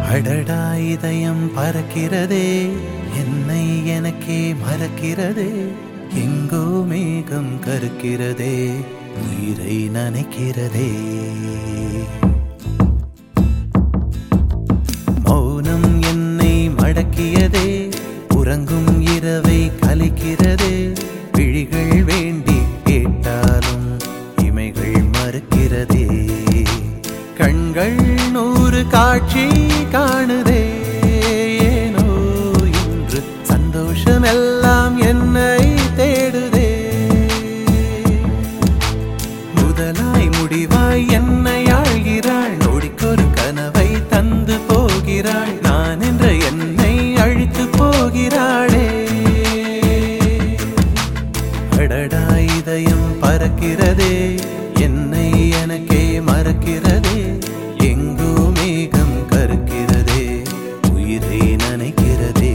அடடா இதயம் பறக்கிறதே என்னை எனக்கே மறக்கிறதே எங்கோ மேகம் கருக்கிறதே உயிரை நனைக்கிறதே மௌனம் என்னை மடக்கியதே உறங்கும் இரவை கலைக்கிறதே விழிகள் வேண்டி கேட்டாலும் இமைகள் மறுக்கிறதே கண்கள் நூறு காட்சி காணுதே ஏனோ இன்று சந்தோஷமெல்லாம் என்னை தேடுதே முதலாய் முடிவாய் என்னை ஆழ்கிறாள் நொடிக்கொரு கனவை தந்து போகிறாள் நான் என்ற என்னை அழித்து போகிறாளே அடடா இதயம் பறக்கிறதே என்னை எனக்கே மறக்கிறதே எங்கோ மேகம் கருக்கிறதே உயிரை நனைக்கிறதே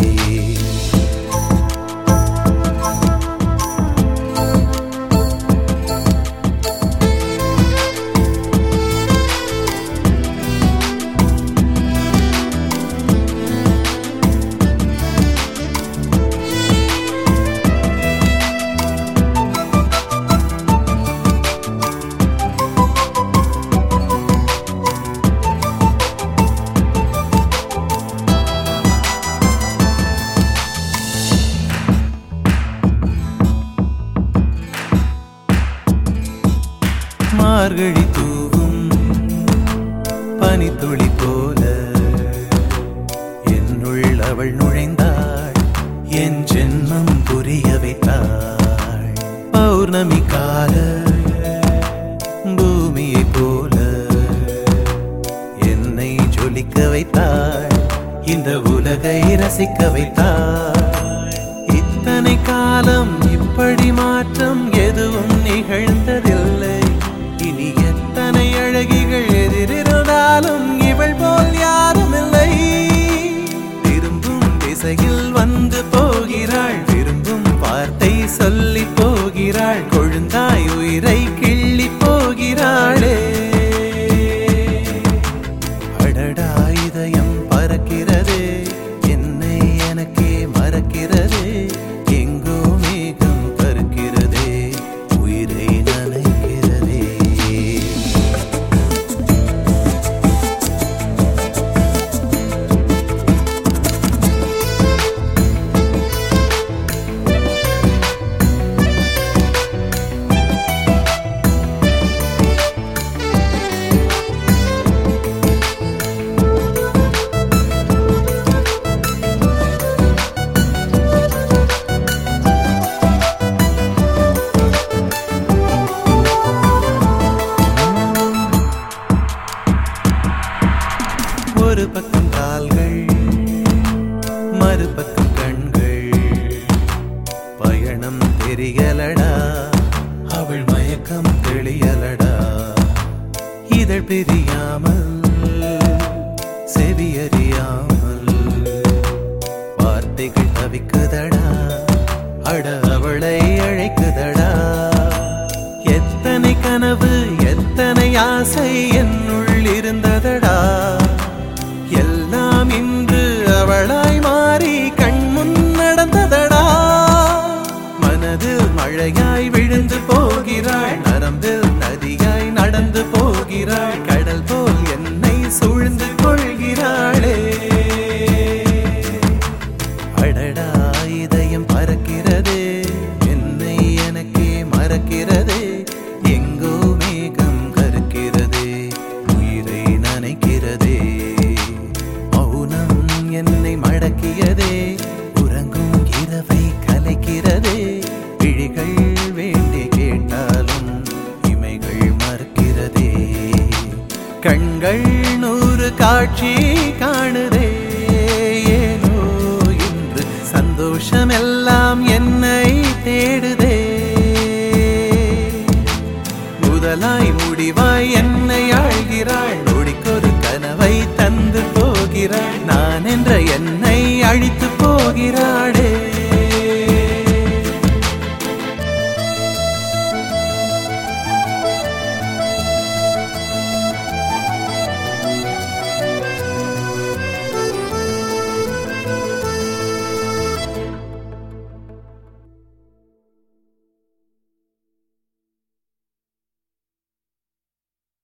மார்கழி தூவும் பனித்துளி போல என்னுள் அவள் நுழைந்தாள் என் ஜென்மம் புரிய வைத்தாள் பௌர்ணமி கால பூமியை போல என்னை ஜொலிக்க வைத்தாள் இந்த உலகை ரசிக்க வைத்தாள் இத்தனை காலம் இப்படி மாற்றம் எதுவும் நிகழ்ந்ததில்லை இனி எத்தனை அழகிகள் எதிரிருந்தாலும் இவள் போல் யாரும் இல்லை விரும்பும் திசையில் வந்து போகிறாள் விரும்பும் வார்த்தை சொல்லி போகிறாள் கொழுந்தாய் உயிரை கிள்ளி போகிறாளே அடடா இதயம் பறக்கிறதே என்னை எனக்கே மறக்கிறதே எங்கோ மேகம் கருக்கிறதே உயிரை நனைக்கிறதே ஒரு பக்கம் கால்கள் மறுபக்கம் கண்கள் பயணம் தெரியலடா அவள் மயக்கம் தெளியலடா இதழ் பிரியாமல் செவியறியாமல் வார்த்தைகள் தவிக்குதடா அட அவளை அழைக்குதடா எத்தனை கனவு எத்தனை ஆசை என்னுள் இருந்ததடா எல்லாம் இன்று அவளாய் மாறி கண்முன் நடந்ததடா மனதில் மழையாய் விழுந்து போகிறாள் நரம்பில் நதியாய் நடந்து போகிறாள் கடல் போல் என்னை சூழ்ந்து கொள்கிறாளே அடடா இதயம் பறக்கிறதே என்னை எனக்கே மறக்கிறதே எங்கோ மேகம் கருக்கிறதே உயிரை நனைக்கிறதே மௌனம் என்னை மடக்கியதே உறங்கும் இரவை கலைக்கிறதே விழிகள் வேண்டி கேட்டாலும் இமைகள் மறுக்கிறதே கண்கள் நூறு காட்சி காணுதே ஏனோ இன்று சந்தோஷமெல்லாம் என்னை தேடுதே முதலாய் முடிவாய் என்னை ஆழ்கிறாள் நொடிக்கொரு கனவை தந்து போகிறாள் நான் என்ற என்னை அழித்து